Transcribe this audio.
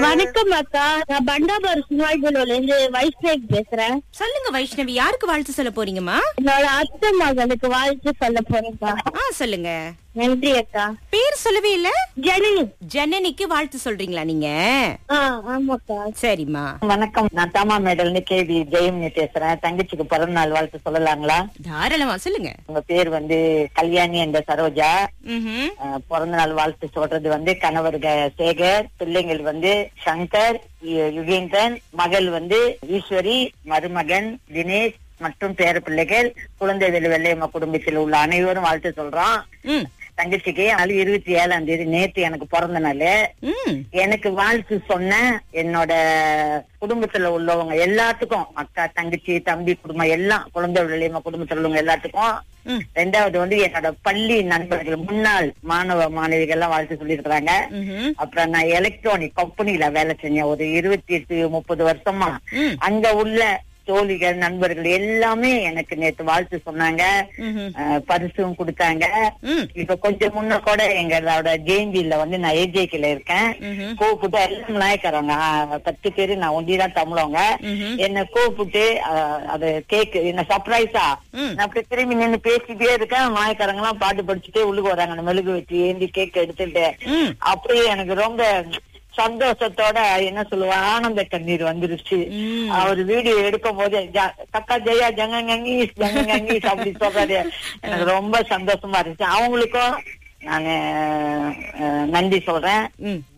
வணக்கம் அக்கா நான் பண்டாபர் சுவாய்புலோல இருந்து வைஷ்ணவி பேசுறேன் சொல்லுங்க வைஷ்ணவி யாருக்கு வாழ்த்து சொல்ல போறீங்கம்மா என்னோட அத்தை மகனுக்கு வாழ்த்து சொல்ல போறேன்க்கா ஆ சொல்லுங்க நன்றி அக்கா பேர் சொல்லவே இல்ல ஜனனி ஜனனிக்கு வாழ்த்து சொல்றீங்களா நீங்க ஆ ஆமாக்கா சரிம்மா வணக்கம் நான் தாமா மேடல்னு கேவி ஜெயம்னி பேசுறேன் தங்கச்சிக்கு பிறந்த நாள் வாழ்த்து சொல்லலாங்களா தாராளமா சொல்லுங்க உங்க பேர் வந்து கல்யாணி என்ற சரோஜா ம்ஹும். அஹ், பிறந்த நாள் வாழ்த்து சொல்றது வந்து கணவர் க- சேகர் பிள்ளைங்கள் வந்து சங்கர் யு- யுகேந்திரன் மகள் வந்து ஈஸ்வரி மருமகன் தினேஷ் மற்றும் பேர பிள்ளைகள் குழந்தை வெள்ளி வெள்ளையம்மா குடும்பத்தில் உள்ள அனைவரும் வாழ்த்து சொல்றோம் ம். தங்கச்சிக்கு அது இருபத்தி ஏழாம் தேதி நேத்து எனக்கு பிறந்த நாள் ம். எனக்கு வாழ்த்து சொன்ன என்னோட குடும்பத்துல உள்ளவங்க எல்லாத்துக்கும் அக்கா தங்கச்சி தம்பி குடும்பம் எல்லாம் குழந்தை விளையமா குடும்பத்துல உள்ளவங்க எல்லாத்துக்கும் ம். ரெண்டாவது வந்து என்னோட பள்ளி நண்பர்கள் முன்னாள் மாணவ மாணவிகள் எல்லாம் வாழ்த்து சொல்லியிருக்கிறாங்க ம்ஹும். அப்புறம் நான் எலக்ட்ரானிக் கம்பெனில வேலை செஞ்சேன் ஒரு இருபத்தி எட்டு முப்பது வருஷமா ம். அங்க உள்ள தோழிகள் நண்பர்கள் எல்லாமே எனக்கு நேத்து வாழ்த்து சொன்னாங்க ம்ஹும். அஹ், பரிசும் கொடுத்தாங்க ம். இப்ப கொஞ்சம் முன்ன கூட எங்களோட ஜேஎன்பில வந்து நான் ஏஜேக்கில இருக்கேன் ம்ஹும். கூப்பிட்டு எல்லாம் நாயக்காரங்க பத்து பேரு நான் ஒண்டிதான் தமிழவங்க ம்ஹும். என்ன கூப்பிட்டு அஹ், அது கேக்கு என்ன சர்ப்ரைஸா ம். நான் அப்படி திரும்பி நின்னு பேசிட்டே இருக்கேன் நாயக்காரங்க எல்லாம் பாட்டு படிச்சுட்டே உள்ளுக்கு வராங்க அந்த மெழுகு வச்சு ஏந்தி கேக் எடுத்துட்டு ம். அப்படியே எனக்கு ரொம்ப சந்தோஷத்தோட என்ன சொல்லுவா ஆனந்த கண்ணீர் வந்துருச்சு ம். அவர் வீடியோ எடுக்கும் போது ஜ- கக்கா ஜெயா ஜங்கங்கீஸ் ஜங்கங்கீஸ் அப்படி சொல்றாரு எனக்கு ரொம்ப சந்தோஷமா இருந்துச்சு அவங்களுக்கும் நானு அஹ், நன்றி சொல்றேன் ம்.